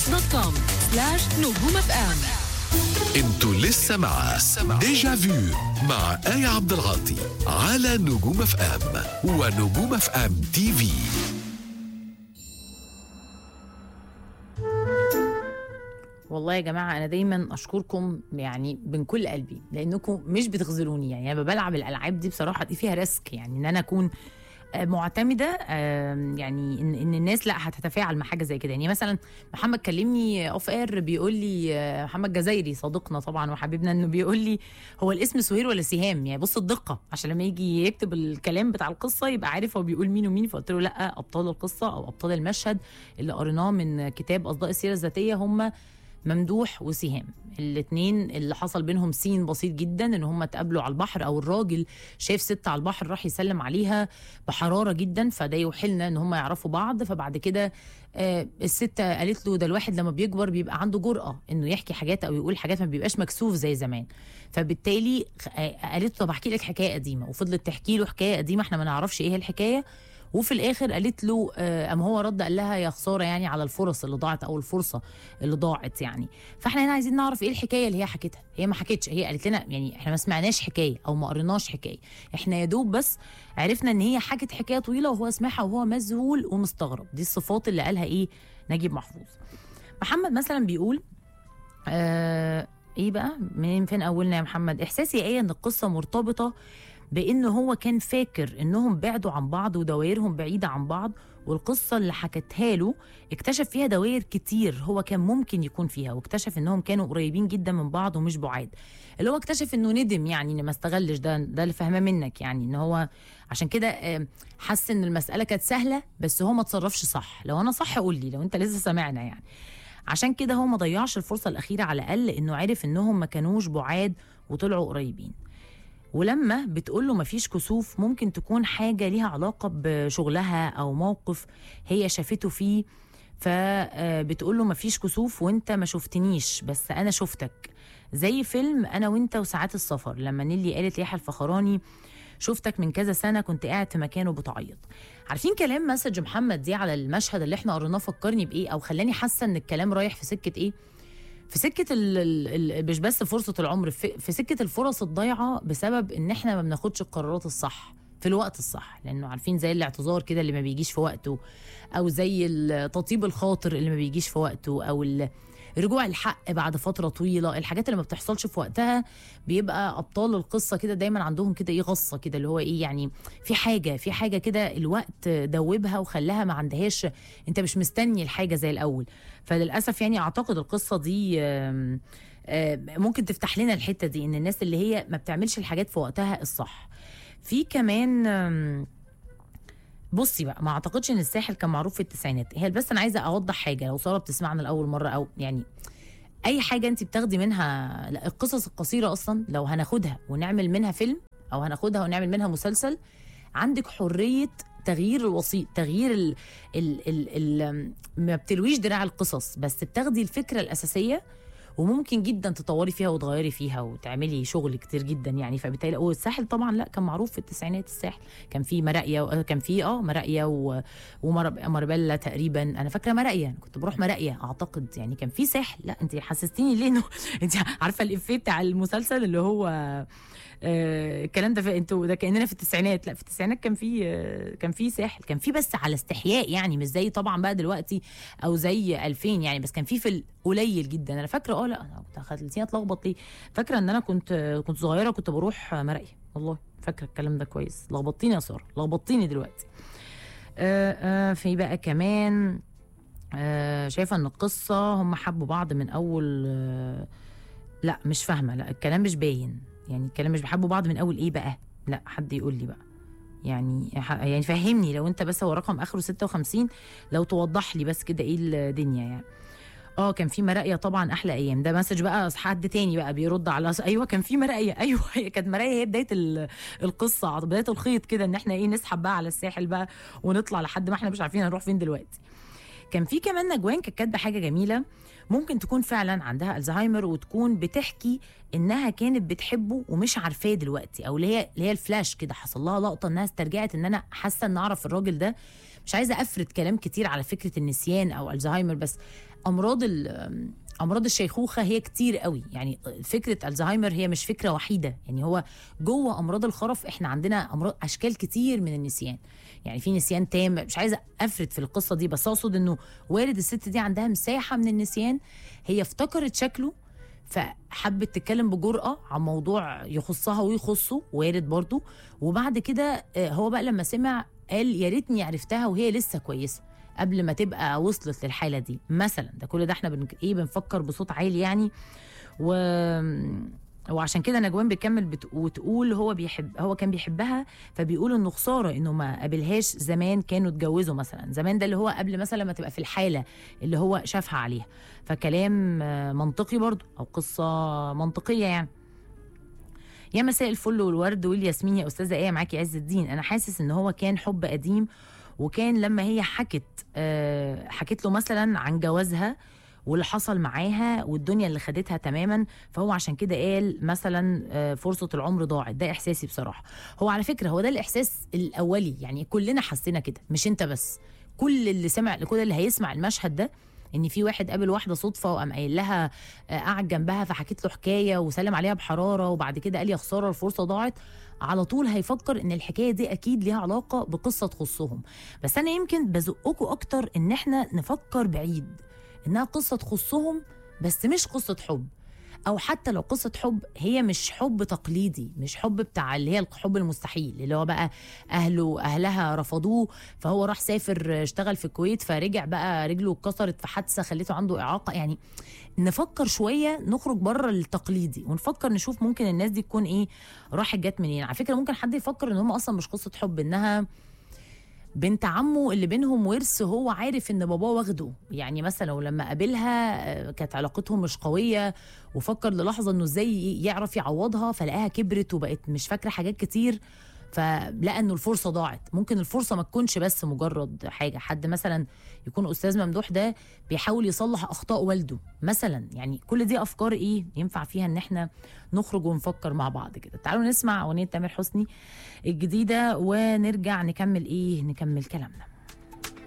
دوت كوم سلاش نجوم اف ام انتوا لسه مع ديجا فيو مع آية عبد العاطي على نجوم اف ام ونجوم اف ام تي في والله يا جماعه انا دايما اشكركم يعني من كل قلبي لانكم مش بتخذلوني يعني انا بلعب الالعاب دي بصراحه دي فيها ريسك يعني ان انا اكون آه، معتمده آه، يعني ان ان الناس لا هتتفاعل مع حاجه زي كده يعني مثلا محمد كلمني اوف اير بيقول لي آه، محمد جزايري صديقنا طبعا وحبيبنا انه بيقول لي هو الاسم سهير ولا سهام يعني بص الدقه عشان لما يجي يكتب الكلام بتاع القصه يبقى عارف هو بيقول مين ومين فقلت له لا ابطال القصه او ابطال المشهد اللي قريناه من كتاب اصداء السيره الذاتيه هم ممدوح وسهام الاثنين اللي حصل بينهم سين بسيط جدا ان هم اتقابلوا على البحر او الراجل شاف ست على البحر راح يسلم عليها بحراره جدا فده يوحلنا ان هم يعرفوا بعض فبعد كده آه الست قالت له ده الواحد لما بيكبر بيبقى عنده جرأة انه يحكي حاجات او يقول حاجات ما بيبقاش مكسوف زي زمان فبالتالي آه قالت له طب احكي لك حكايه قديمه وفضلت تحكي له حكايه قديمه احنا ما نعرفش ايه هي الحكايه وفي الاخر قالت له آه، ام هو رد قال لها يا خساره يعني على الفرص اللي ضاعت او الفرصه اللي ضاعت يعني فاحنا هنا عايزين نعرف ايه الحكايه اللي هي حكتها هي ما حكتش هي قالت لنا يعني احنا ما سمعناش حكايه او ما قريناش حكايه احنا يا دوب بس عرفنا ان هي حكت حكايه طويله وهو سمعها وهو مذهول ومستغرب دي الصفات اللي قالها ايه نجيب محفوظ محمد مثلا بيقول آه ايه بقى من فين اولنا يا محمد احساسي ايه ان القصه مرتبطه بان هو كان فاكر انهم بعدوا عن بعض ودوائرهم بعيده عن بعض والقصه اللي حكتها له اكتشف فيها دوائر كتير هو كان ممكن يكون فيها واكتشف انهم كانوا قريبين جدا من بعض ومش بعاد اللي هو اكتشف انه ندم يعني ان ما استغلش ده ده اللي فاهماه منك يعني ان هو عشان كده آه، حس ان المساله كانت سهله بس هو ما تصرفش صح لو انا صح قول لي لو انت لسه سامعنا يعني عشان كده هو ما ضيعش الفرصه الاخيره على الاقل انه عرف انهم ما كانوش بعاد وطلعوا قريبين ولما بتقول له مفيش كسوف ممكن تكون حاجه ليها علاقه بشغلها او موقف هي شافته فيه فبتقول له مفيش كسوف وانت ما شفتنيش بس انا شفتك زي فيلم انا وانت وساعات السفر لما نيلي قالت ليحيى الفخراني شفتك من كذا سنه كنت قاعد في مكان وبتعيط عارفين كلام مسج محمد دي على المشهد اللي احنا قريناه فكرني بايه او خلاني حاسه ان الكلام رايح في سكه ايه في سكه ال ال ال مش بس فرصه العمر في, في سكه الفرص الضايعه بسبب ان احنا ما بناخدش القرارات الصح في الوقت الصح لانه عارفين زي الاعتذار كده اللي ما بيجيش في وقته او زي ال- تطيب الخاطر اللي ما بيجيش في وقته او ال- رجوع الحق بعد فتره طويله الحاجات اللي ما بتحصلش في وقتها بيبقى ابطال القصه كده دايما عندهم كده ايه غصه كده اللي هو ايه يعني في حاجه في حاجه كده الوقت دوبها وخلاها ما عندهاش انت مش مستني الحاجه زي الاول فللاسف يعني اعتقد القصه دي آم، آم، ممكن تفتح لنا الحته دي ان الناس اللي هي ما بتعملش الحاجات في وقتها الصح في كمان آم، بصي بقى ما اعتقدش ان الساحل كان معروف في التسعينات هي بس انا عايزه اوضح حاجه لو ساره بتسمعنا لاول مره او يعني اي حاجه انت بتاخدي منها لا، القصص القصيره اصلا لو هناخدها ونعمل منها فيلم او هناخدها ونعمل منها مسلسل عندك حريه تغيير الوسيط تغيير ال ال ال ال ما بتلويش دراع القصص بس بتاخدي الفكره الاساسيه وممكن جدا تطوري فيها وتغيري فيها وتعملي شغل كتير جدا يعني فبالتالي والساحل طبعا لا كان معروف في التسعينات الساحل كان في مراقيه كان في اه مراقيه و- وماربيلا تقريبا انا فاكره مراقيه أنا كنت بروح مراقيه اعتقد يعني كان في ساحل لا انت حسستيني ليه انه انت عارفه الافيه بتاع المسلسل اللي هو آه، الكلام ده في انتوا ده كاننا في التسعينات لا في التسعينات كان في آه، كان في ساحل كان في بس على استحياء يعني مش زي طبعا بقى دلوقتي او زي 2000 يعني بس كان في في القليل جدا انا فاكره اه لا انا كنت خلتيني اتلخبط ليه فاكره ان انا كنت كنت صغيره كنت بروح مراقيه والله فاكره الكلام ده كويس لخبطتيني يا ساره لخبطتيني دلوقتي آه آه في بقى كمان آه شايفه ان القصه هم حبوا بعض من اول آه لا مش فاهمه لا الكلام مش باين يعني الكلام مش بيحبوا بعض من اول ايه بقى لا حد يقول لي بقى يعني ح- يعني فهمني لو انت بس هو رقم اخره 56 لو توضح لي بس كده ايه الدنيا يعني اه كان في مراقيه طبعا احلى ايام ده مسج بقى حد تاني بقى بيرد على ايوه كان في مراقيه ايوه هي كانت مراقيه هي بدايه ال- القصه بدايه الخيط كده ان احنا ايه نسحب بقى على الساحل بقى ونطلع لحد ما احنا مش عارفين هنروح فين دلوقتي كان في كمان نجوان كانت كاتبه حاجه جميله ممكن تكون فعلا عندها الزهايمر وتكون بتحكي انها كانت بتحبه ومش عارفاه دلوقتي او اللي هي اللي هي الفلاش كده حصل لها لقطه انها استرجعت ان انا حاسه ان اعرف الراجل ده مش عايزه افرد كلام كتير على فكره النسيان او الزهايمر بس امراض ال- امراض الشيخوخه هي كتير قوي يعني فكره الزهايمر هي مش فكره وحيده يعني هو جوه امراض الخرف احنا عندنا امراض اشكال كتير من النسيان يعني في نسيان تام مش عايزه افرد في القصه دي بس اقصد انه وارد الست دي عندها مساحه من النسيان هي افتكرت شكله فحبت تتكلم بجرأة عن موضوع يخصها ويخصه وارد برضو وبعد كده آه، هو بقى لما سمع قال يا ريتني عرفتها وهي لسه كويسة قبل ما تبقى وصلت للحالة دي مثلا ده كل ده احنا بن... ايه بنفكر بصوت عالي يعني و وعشان كده نجوان بيكمل بت... وتقول هو بيحب هو كان بيحبها فبيقول انه خساره انه ما قابلهاش زمان كانوا اتجوزوا مثلا زمان ده اللي هو قبل مثلا ما تبقى في الحاله اللي هو شافها عليها فكلام آه، منطقي برضو او قصه منطقيه يعني يا مساء الفل والورد والياسمين يا استاذه ايه معاكي عز الدين انا حاسس ان هو كان حب قديم وكان لما هي حكت آه، حكت له مثلا عن جوازها واللي حصل معاها والدنيا اللي خدتها تماما فهو عشان كده قال مثلا آه، فرصه العمر ضاعت ده احساسي بصراحه هو على فكره هو ده الاحساس الاولي يعني كلنا حسينا كده مش انت بس كل اللي سمع كل اللي هيسمع المشهد ده ان في واحد قابل واحده صدفه وقام قايل لها آه، قعد جنبها فحكيت له حكايه وسلم عليها بحراره وبعد كده قال يا خساره الفرصه ضاعت على طول هيفكر ان الحكايه دي اكيد ليها علاقه بقصه تخصهم بس انا يمكن بزقكم اكتر ان احنا نفكر بعيد انها قصه تخصهم بس مش قصه حب او حتى لو قصه حب هي مش حب تقليدي مش حب بتاع اللي هي الحب المستحيل اللي هو بقى اهله اهلها رفضوه فهو راح سافر اشتغل في الكويت فرجع بقى رجله اتكسرت في حادثه خليته عنده اعاقه يعني نفكر شويه نخرج بره التقليدي ونفكر نشوف ممكن الناس دي تكون ايه راحت جت منين على فكره ممكن حد يفكر ان هم اصلا مش قصه حب انها بنت عمه اللي بينهم ورث هو عارف ان باباه واخده يعني مثلا ولما قابلها آه، كانت علاقتهم مش قويه وفكر للحظه انه ازاي يعرف يعوضها فلقاها كبرت وبقت مش فاكره حاجات كتير فلقى انه الفرصه ضاعت ممكن الفرصه ما تكونش بس مجرد حاجه حد مثلا يكون استاذ ممدوح ده بيحاول يصلح اخطاء والده مثلا يعني كل دي افكار ايه ينفع فيها ان احنا نخرج ونفكر مع بعض كده تعالوا نسمع اغنيه تامر حسني الجديده ونرجع نكمل ايه نكمل كلامنا